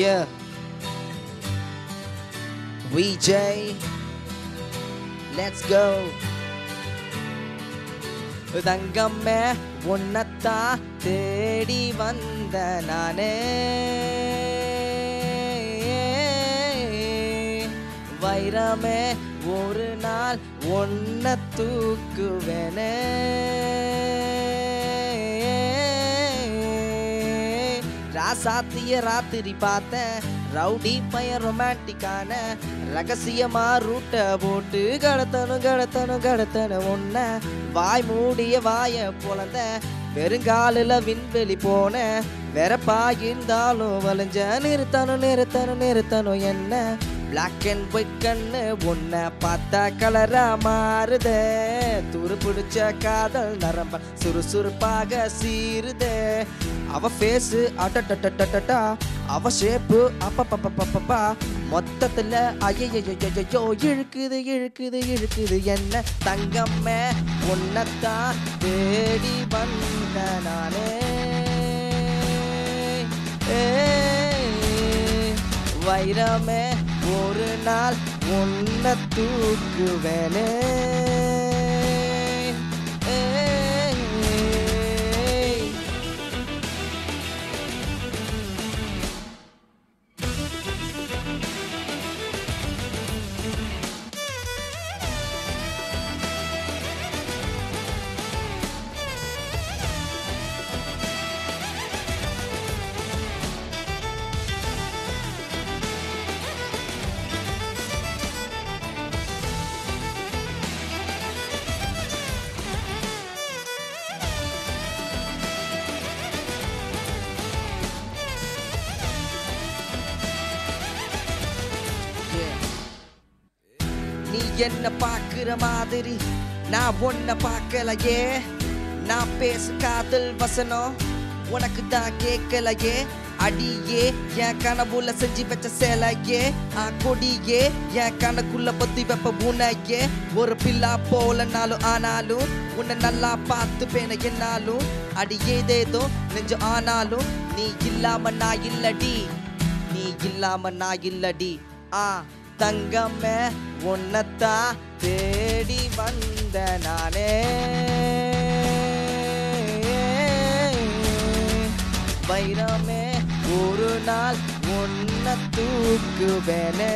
Yeah. VJ. Let's go. தங்கம்மே உன்னத்தான் தேடி வந்த நானே வைரமே ஒரு நாள் ஒன்ன தூக்குவேனே ராசாத்திய ராத்திரி பார்த்தேன் ரவுடி பையன் ரொமான்டிக்கான ரகசியமா ரூட்டை போட்டு கடத்தணும் கடத்தணும் கடத்தணும் உன்ன வாய் மூடிய வாய பொழந்த வெறுங்காலில் விண்வெளி போன வெறப்பா இருந்தாலும் வளைஞ்ச நிறுத்தணும் நிறுத்தணும் நிறுத்தணும் என்ன பிளாக் அண்ட் ஒயிட் கண்ணு உன்னை பார்த்தா கலரா மாறுதே துரு பிடிச்ச காதல் நரம்ப சுறுசுறுப்பாக சீருதே அவ ஃபேஸு அட்டட்டட்டட்டட்டா அவ ஷேப்பு அப்பப்பப்பப்பப்பா மொத்தத்துல ஐயையோ இழுக்குது இழுக்குது இழுக்குது என்ன தங்கம்மே உன்னத்தான் தேடி வந்த நானே ஏய், வைரமே ஒரு நாள் உன்னை தூக்குவேனே ஏய். Yeah. நீ என்ன பாக்குற மாதிரி நான் உன்னை பார்க்கலையே நான் பேசு காதல் வசனம் உனக்கு தான் கேட்கலையே அடியே என் கனவுல செஞ்சு வச்ச சேலையே ஆ கொடியே என் கணக்குள்ள பத்தி வைப்ப உனையே ஒரு பில்லா போலனாலும் ஆனாலும் உன்னை நல்லா பார்த்து பேன என்னாலும் அடி ஏதேதோ நெஞ்சு ஆனாலும் நீ இல்லாம நான் இல்லடி நீ இல்லாம நான் இல்லடி ஆ தங்கமே உன்னத்தான் தேடி வந்த நானே வைரமே ஒரு நாள் உன்ன தூக்குவேனே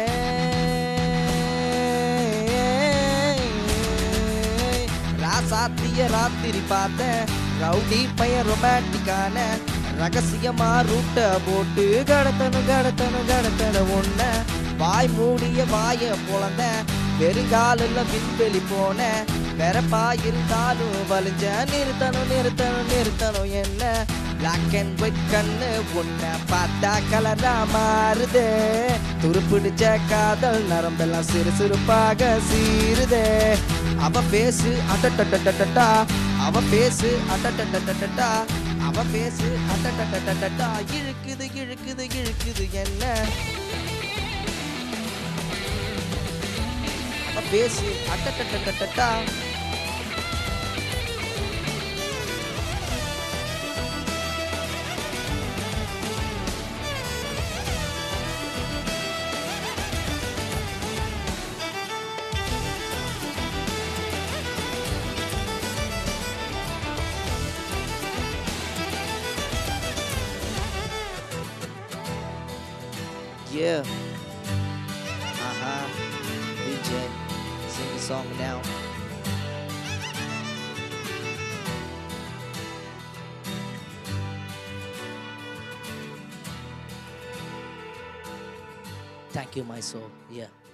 ராசாத்திய ராத்திரி பார்த்தேன் ரவுடி பையன் ரொமான்டிக்கான ரகசியமா ரூட்டை போட்டு கடத்தணும் கடத்தணும் கடத்தணும் உன்ன வாய் மூடிய வாய பொழந்த வெறுங்காலில் விண்வெளி போன வெறப்பா இருந்தாலும் வலிஞ்ச நிறுத்தணும் நிறுத்தணும் நிறுத்தணும் என்ன பிளாக் அண்ட் ஒயிட் கண்ணு உன்னை பார்த்தா கலரா மாறுதே துருப்பிடிச்ச காதல் நரம்பெல்லாம் சிறு சிறுப்பாக சீருதே அவ பேசு அட்டட்டட்டட்டட்டா அவ பேசு அட்டட்டட்டட்டட்டா அவ பேசு அட்டட்டட்டட்டட்டா இழுக்குது இழுக்குது இழுக்குது என்ன அவ பேசு அட்டட்டட்டட்டட்டா Yeah. Uh-huh. DJ, sing the song now. Thank you, my soul. Yeah.